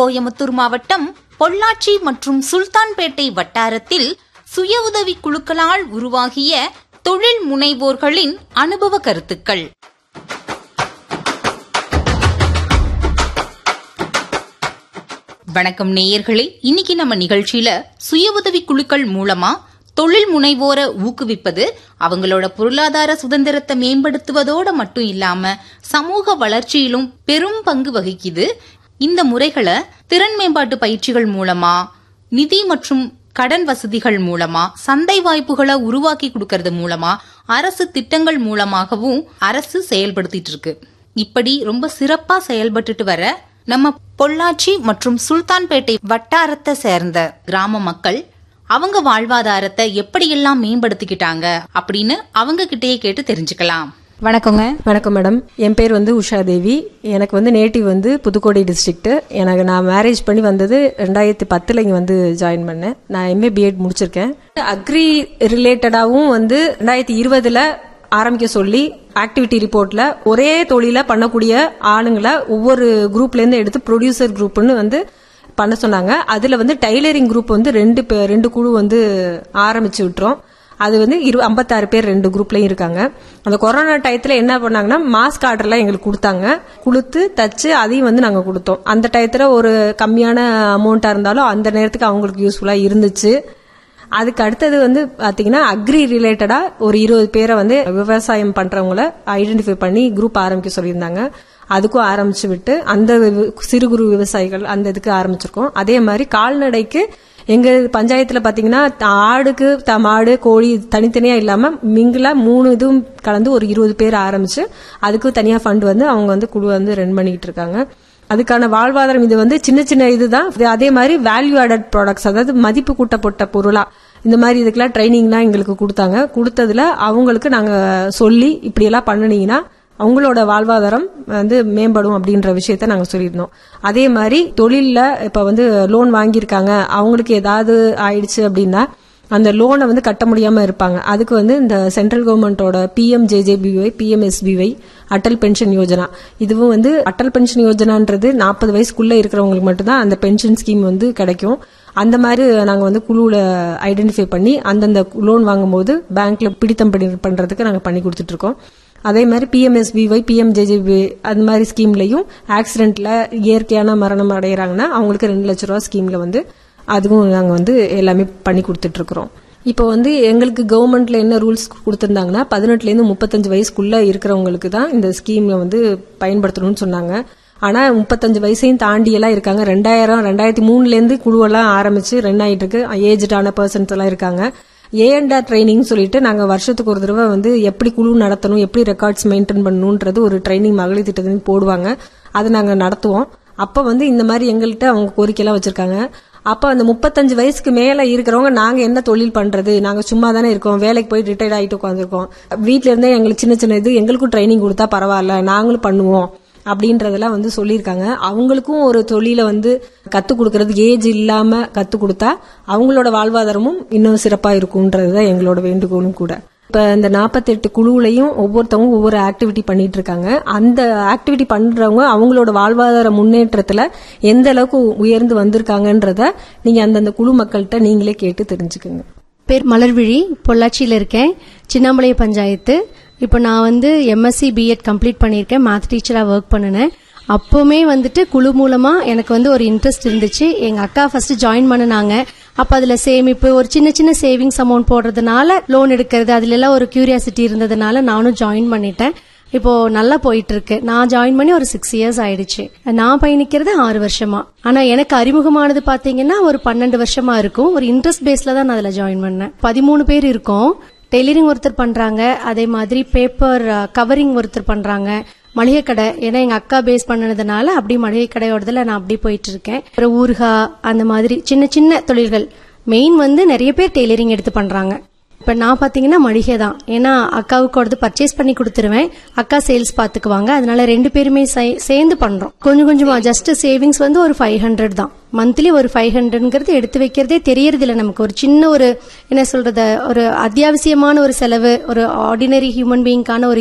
கோயமுத்தூர் மாவட்டம் பொள்ளாச்சி மற்றும் சுல்தான்பேட்டை வட்டாரத்தில் சுய உதவி குழுக்களால் உருவாகிய தொழில் முனைவோர்களின் அனுபவ கருத்துக்கள் வணக்கம் நேயர்களே இன்னைக்கு நம்ம நிகழ்ச்சியில சுய உதவி குழுக்கள் மூலமா தொழில் முனைவோரை ஊக்குவிப்பது அவங்களோட பொருளாதார சுதந்திரத்தை மேம்படுத்துவதோட மட்டும் இல்லாம சமூக வளர்ச்சியிலும் பெரும் பங்கு வகிக்குது இந்த முறைகளை திறன் மேம்பாட்டு பயிற்சிகள் மூலமா நிதி மற்றும் கடன் வசதிகள் மூலமா சந்தை வாய்ப்புகளை உருவாக்கி கொடுக்கறது மூலமா அரசு திட்டங்கள் மூலமாகவும் அரசு செயல்படுத்திட்டு இருக்கு இப்படி ரொம்ப சிறப்பா செயல்பட்டுட்டு வர நம்ம பொள்ளாச்சி மற்றும் சுல்தான்பேட்டை வட்டாரத்தை சேர்ந்த கிராம மக்கள் அவங்க வாழ்வாதாரத்தை எப்படியெல்லாம் மேம்படுத்திக்கிட்டாங்க அப்படின்னு அவங்க கிட்டயே கேட்டு தெரிஞ்சுக்கலாம் வணக்கங்க வணக்கம் மேடம் என் பேர் வந்து உஷா தேவி எனக்கு வந்து நேட்டிவ் வந்து புதுக்கோட்டை டிஸ்ட்ரிக்ட் எனக்கு நான் மேரேஜ் பண்ணி வந்தது ரெண்டாயிரத்தி பத்தில் இங்கே வந்து ஜாயின் பண்ணேன் நான் எம்ஏ பிஎட் முடிச்சிருக்கேன் அக்ரி ரிலேட்டடாகவும் வந்து ரெண்டாயிரத்தி இருபதுல ஆரம்பிக்க சொல்லி ஆக்டிவிட்டி ரிப்போர்ட்ல ஒரே தொழில பண்ணக்கூடிய ஆளுங்களை ஒவ்வொரு குரூப்ல இருந்து எடுத்து ப்ரொடியூசர் குரூப்னு வந்து பண்ண சொன்னாங்க அதுல வந்து டைலரிங் குரூப் வந்து ரெண்டு பே- ரெண்டு குழு வந்து ஆரம்பிச்சு விட்டுறோம் அது வந்து இரு ஐம்பத்தாறு பேர் ரெண்டு குரூப்லயும் இருக்காங்க அந்த கொரோனா டயத்துல என்ன பண்ணாங்கன்னா மாஸ்க் ஆர்டர்லாம் எங்களுக்கு கொடுத்தாங்க கொடுத்து தச்சு அதையும் வந்து நாங்க கொடுத்தோம் அந்த டயத்துல ஒரு கம்மியான அமௌண்ட்டா இருந்தாலும் அந்த நேரத்துக்கு அவங்களுக்கு யூஸ்ஃபுல்லா இருந்துச்சு அதுக்கு அடுத்தது வந்து பாத்தீங்கன்னா அக்ரி ரிலேட்டடா ஒரு இருபது பேரை வந்து விவசாயம் பண்றவங்கள ஐடென்டிஃபை பண்ணி குரூப் ஆரம்பிக்க சொல்லியிருந்தாங்க அதுக்கும் ஆரம்பிச்சு விட்டு அந்த வி- சிறு குறு விவசாயிகள் அந்த இதுக்கு ஆரம்பிச்சிருக்கோம் அதே மாதிரி கால்நடைக்கு எங்க பஞ்சாயத்துல பாத்தீங்கன்னா த- ஆடுக்கு த- மாடு கோழி தனித்தனியா இல்லாம மிங்கிலா மூணு இதுவும் கலந்து ஒரு இருபது பேர் ஆரம்பிச்சு அதுக்கு தனியா ஃபண்ட் வந்து அவங்க வந்து குழு வந்து ரன் பண்ணிட்டு இருக்காங்க அதுக்கான வாழ்வாதாரம் இது வந்து சின்ன சின்ன இதுதான் இது அதே மாதிரி வேல்யூ ஆடட் ப்ராடக்ட்ஸ் அதாவது மதிப்பு கூட்டப்பட்ட பொருளா இந்த மாதிரி இதுக்கெல்லாம் ட்ரைனிங்லாம் எங்களுக்கு கொடுத்தாங்க கொடுத்ததுல அவங்களுக்கு நாங்க சொல்லி இப்படி எல்லாம் பண்ணுனீங்கன்னா அவங்களோட வாழ்வாதாரம் வந்து மேம்படும் அப்படின்ற விஷயத்த நாங்க சொல்லியிருந்தோம் அதே மாதிரி தொழில்ல இப்ப வந்து லோன் வாங்கியிருக்காங்க அவங்களுக்கு ஏதாவது ஆயிடுச்சு அப்படின்னா அந்த லோனை வந்து கட்ட முடியாம இருப்பாங்க அதுக்கு வந்து இந்த சென்ட்ரல் கவர்மெண்டோட PM JJBY PMSBY Atal pension Yojana இதுவும் வந்து அடல் பென்ஷன் யோஜனான்றது நாற்பது வயசுக்குள்ள இருக்கிறவங்களுக்கு மட்டும்தான் அந்த பென்ஷன் ஸ்கீம் வந்து கிடைக்கும் அந்த மாதிரி நாங்க வந்து குழுவில் ஐடென்டிஃபை பண்ணி அந்தந்த லோன் வாங்கும்போது பேங்க்ல பிடித்தம் பண்ணி பண்றதுக்கு நாங்க பண்ணி கொடுத்துட்டு இருக்கோம் அதே மாதிரி பிஎம்எஸ்பிஒய் பிஎம்ஜேஜேபி அந்த மாதிரி ஸ்கீம்லயும் ஆக்சிடென்ட்ல இயற்கையான மரணம் அடைகிறாங்கன்னா அவங்களுக்கு ரெண்டு லட்ச ரூபா ஸ்கீம்ல வந்து அதுவும் நாங்க வந்து எல்லாமே பண்ணி கொடுத்துட்டு இருக்கிறோம் இப்போ வந்து எங்களுக்கு கவர்மெண்ட்ல என்ன ரூல்ஸ் கொடுத்திருந்தாங்கன்னா பதினெட்டுல இருந்து முப்பத்தஞ்சு வயசுக்குள்ள இருக்கிறவங்களுக்கு தான் இந்த ஸ்கீம்ல வந்து பயன்படுத்தணும்னு சொன்னாங்க ஆனா முப்பத்தஞ்சு வயசையும் தாண்டி எல்லாம் இருக்காங்க ரெண்டாயிரம் ரெண்டாயிரத்தி மூணுல இருந்து குழுவெல்லாம் ஆரம்பிச்சு ரன் ஆயிட்டு இருக்கு ஏஜ்டான பர்சன்ஸ் எல்லாம் இருக்காங்க ஏஎன்டா ட்ரைனிங் சொல்லிட்டு நாங்க வருஷத்துக்கு ஒரு தடவை வந்து எப்படி குழு நடத்தணும் எப்படி ரெக்கார்ட்ஸ் மெயின்டைன் பண்ணணும்ன்றது ஒரு ட்ரைனிங் மகளிர் திட்டத்தின் போடுவாங்க அதை நாங்க நடத்துவோம் அப்ப வந்து இந்த மாதிரி எங்கள்கிட்ட அவங்க கோரிக்கையெல்லாம் வச்சிருக்காங்க அப்ப அந்த முப்பத்தஞ்சு வயசுக்கு மேல இருக்கிறவங்க நாங்க என்ன தொழில் பண்றது நாங்க சும்மா தானே இருக்கோம் வேலைக்கு போய் ரிட்டையர்ட் ஆயிட்டு உட்காந்துருக்கோம் வீட்ல இருந்தே எங்களுக்கு சின்ன சின்ன இது எங்களுக்கும் ட்ரைனிங் கொடுத்தா பரவாயில்ல நாங்களும் பண்ணுவோம் அப்படின்றதெல்லாம் வந்து சொல்லியிருக்காங்க அவங்களுக்கும் ஒரு தொழிலை வந்து கத்து கொடுக்கறது ஏஜ் இல்லாம கத்து கொடுத்தா அவங்களோட வாழ்வாதாரமும் இன்னும் சிறப்பா இருக்கும்ன்றதுதான் எங்களோட வேண்டுகோளும் கூட இப்ப இந்த நாற்பத்தெட்டு குழுவுலையும் ஒவ்வொருத்தவங்க ஒவ்வொரு ஆக்டிவிட்டி பண்ணிட்டு இருக்காங்க அந்த ஆக்டிவிட்டி பண்றவங்க அவங்களோட வாழ்வாதார முன்னேற்றத்துல எந்த அளவுக்கு உயர்ந்து வந்திருக்காங்கன்றத நீங்க அந்தந்த குழு மக்கள்கிட்ட நீங்களே கேட்டு தெரிஞ்சுக்குங்க பேர் மலர்விழி பொள்ளாச்சியில இருக்கேன் சின்னாமலை பஞ்சாயத்து இப்போ நான் வந்து எம்எஸ்சி பிஎட் கம்ப்ளீட் பண்ணியிருக்கேன் மேத் டீச்சரா ஒர்க் பண்ணினேன் அப்பவுமே வந்துட்டு குழு மூலமா எனக்கு வந்து ஒரு இன்ட்ரெஸ்ட் இருந்துச்சு எங்க அக்கா ஃபர்ஸ்ட் ஜாயின் பண்ணுனாங்க அப்ப அதுல சேமிப்பு ஒரு சின்ன சின்ன சேவிங்ஸ் அமௌண்ட் போடுறதுனால லோன் எடுக்கிறது அதுல எல்லாம் ஒரு கியூரியாசிட்டி இருந்ததுனால நானும் ஜாயின் பண்ணிட்டேன் இப்போ நல்லா போயிட்டு இருக்கு நான் ஜாயின் பண்ணி ஒரு சிக்ஸ் இயர்ஸ் ஆயிடுச்சு நான் பயணிக்கிறது ஆறு வருஷமா ஆனா எனக்கு அறிமுகமானது பாத்தீங்கன்னா ஒரு பன்னெண்டு வருஷமா இருக்கும் ஒரு இன்ட்ரெஸ்ட் பேஸ்ல தான் நான் அதுல ஜாயின் பண்ணேன் பதிமூணு பேர் இருக்கோம் டெய்லரிங் ஒருத்தர் பண்றாங்க அதே மாதிரி பேப்பர் கவரிங் ஒருத்தர் பண்றாங்க மளிகை கடை ஏன்னா எங்க அக்கா பேஸ் பண்ணதுனால அப்படி மளிகை கடையோடதுல நான் அப்படி போயிட்டு இருக்கேன் அப்புறம் ஊர்கா அந்த மாதிரி சின்ன சின்ன தொழில்கள் மெயின் வந்து நிறைய பேர் டெய்லரிங் எடுத்து பண்றாங்க இப்ப நான் பாத்தீங்கன்னா மளிகை தான் ஏன்னா அக்காவுக்கு கொடுத்து பர்ச்சேஸ் பண்ணி கொடுத்துருவேன் அக்கா சேல்ஸ் பாத்துக்குவாங்க அதனால ரெண்டு பேருமே சே- சேர்ந்து பண்றோம் கொஞ்சம் கொஞ்சமா ஜஸ்ட் சேவிங்ஸ் வந்து ஒரு ஃபைவ் ஹண்ட்ரட் தான் மந்த்லி ஒரு ஃபைவ் ஹண்ட்ரட்ங்கிறது எடுத்து வைக்கிறதே தெரியறது இல்ல நமக்கு ஒரு சின்ன ஒரு என்ன சொல்றது ஒரு அத்தியாவசியமான ஒரு செலவு ஒரு ஆர்டினரி ஹியூமன் பீயிங்கான ஒரு